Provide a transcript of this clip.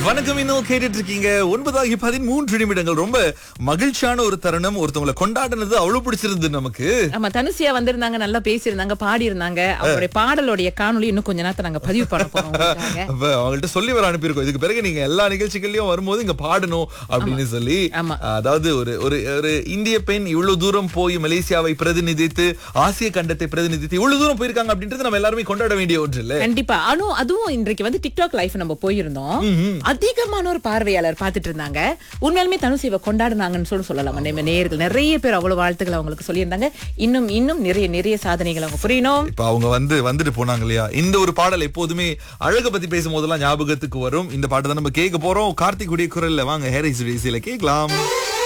வணக்கம் இன்னும் கேட்டுட்டு இருக்கீங்க ஒன்பதாகி பதிமூன்று நிமிடங்கள் ரொம்ப மகிழ்ச்சியான ஒரு தருணம் ஒருத்தவங்களை கொண்டாடினது அவ்வளவு பிடிச்சிருந்து நமக்கு ஆமா தனுசியா வந்திருந்தாங்க நல்லா பேசியிருந்தாங்க பாடி இருந்தாங்க அவருடைய பாடலுடைய காணொளி இன்னும் கொஞ்ச நேரத்தை நாங்க பதிவு பண்ண போறோம் உங்களுக்காக. அப்ப அவங்கள்ட்ட சொல்லி வர அனுப்பியிருக்கோம் இதுக்கு பிறகு நீங்க எல்லா நிகழ்ச்சிகள்லயும் வரும்போது இங்க பாடணும் அப்படின்னு சொல்லி ஆமா. அதாவது ஒரு ஒரு ஒரு இந்திய பெண் இவ்வளவு தூரம் போய் மலேசியாவை பிரதிநிதித்து ஆசிய கண்டத்தை பிரதிநிதித்து இவ்வளவு தூரம் போயிருக்காங்க அப்படின்றது நம்ம எல்லாருமே கொண்டாட வேண்டிய ஒன்று இல்ல கண்டிப்பா அனு அதுவும் இன்றைக்கு வந்து டிக்டாக் லைஃப் நம்ம போயிருந்தோம் அதிகமான ஒரு பார்வையாளர் பார்த்துட்டு இருந்தாங்க உண்மையாலுமே தனுசிவை கொண்டாடுனாங்கன்னு சொல்லி சொல்லலாம் நம்ம நேயர்கள் நிறைய பேர் அவ்வளவு வாழ்த்துக்கள் அவங்களுக்கு சொல்லியிருந்தாங்க இன்னும் இன்னும் நிறைய நிறைய சாதனைகள் அவங்க புரியணும் இப்ப அவங்க வந்து வந்துட்டு போனாங்க இல்லையா இந்த ஒரு பாடல் எப்போதுமே அழக பத்தி பேசும் போதெல்லாம் ஞாபகத்துக்கு வரும் இந்த பாட்டு தான் நம்ம கேட்க போறோம் கார்த்திக் உடைய குரல்ல வாங்க ஹேரிஸ் கேட்கலாம்